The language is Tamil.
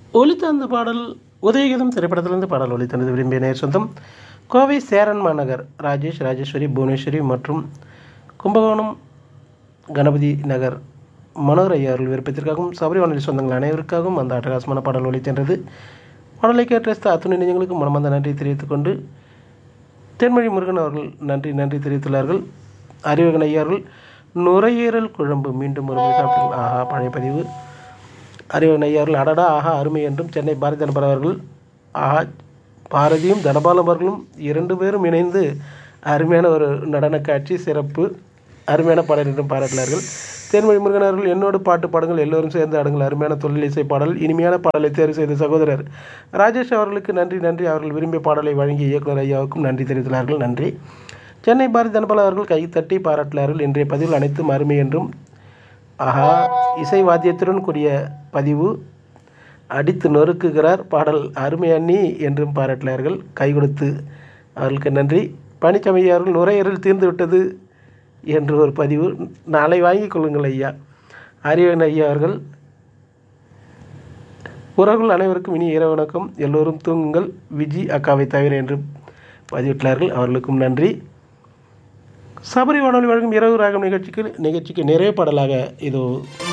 ஒலித்த அந்த பாடல் உதயகீதம் திரைப்படத்திலிருந்து பாடல் ஒலித்தனது விரும்பிய நேர் சொந்தம் கோவை சேரன் மாநகர் ராஜேஷ் ராஜேஸ்வரி புவனேஸ்வரி மற்றும் கும்பகோணம் கணபதி நகர் மனோகர் ஐயா அவர்கள் விருப்பத்திற்காகவும் சபரிவானொலி சொந்தங்கள் அனைவருக்காகவும் அந்த அட்டகாசமான பாடல் ஒலித்தென்றது பாடலை கேட்ட அத்துணை நெஞ்சங்களுக்கு மனமார்ந்த நன்றி தெரிவித்துக் கொண்டு தென்மொழி முருகன் அவர்கள் நன்றி நன்றி தெரிவித்துள்ளார்கள் அறிவகன் ஐயா அவர்கள் நுரையீரல் குழம்பு மீண்டும் ஒரு முறை சாப்பிட்டு ஆஹா பழைய பதிவு அறிவகன் ஐயா அவர்கள் அடடா ஆஹா அருமை என்றும் சென்னை பாரதி தனபால் அவர்கள் ஆஹா பாரதியும் தனபாலம் அவர்களும் இரண்டு பேரும் இணைந்து அருமையான ஒரு நடன காட்சி சிறப்பு அருமையான பாடல் என்றும் பாராட்டினார்கள் தேன்மொழி முருகன் அவர்கள் என்னோடு பாட்டு பாடுங்கள் எல்லோரும் சேர்ந்து ஆடுங்கள் அருமையான தொழில் இசை பாடல் இனிமையான பாடலை தேர்வு செய்த சகோதரர் ராஜேஷ் அவர்களுக்கு நன்றி நன்றி அவர்கள் விரும்பிய பாடலை வழங்கிய இயக்குனர் ஐயாவுக்கும் நன்றி தெரிவித்துள்ளார்கள் நன்றி சென்னை பாரதி தனபால் அவர்கள் கை தட்டி பாராட்டினார்கள் இன்றைய பதிவில் அனைத்தும் அருமை என்றும் ஆஹா இசை வாத்தியத்துடன் கூடிய பதிவு அடித்து நொறுக்குகிறார் பாடல் அருமை அண்ணி என்றும் பாராட்டினார்கள் கை கொடுத்து அவர்களுக்கு நன்றி பழனிசாமி அவர்கள் நுரையீரல் தீர்ந்து விட்டது என்று ஒரு பதிவு நாளை வாங்கிக் கொள்ளுங்கள் ஐயா அறிவன் ஐயா அவர்கள் உறவுகள் அனைவருக்கும் இனி இரவு வணக்கம் எல்லோரும் தூங்குங்கள் விஜி அக்காவை தவிர என்று பதிவிட்டார்கள் அவர்களுக்கும் நன்றி சபரி வானொலி வழங்கும் இரவு ராகம் நிகழ்ச்சிக்கு நிகழ்ச்சிக்கு நிறைய பாடலாக இது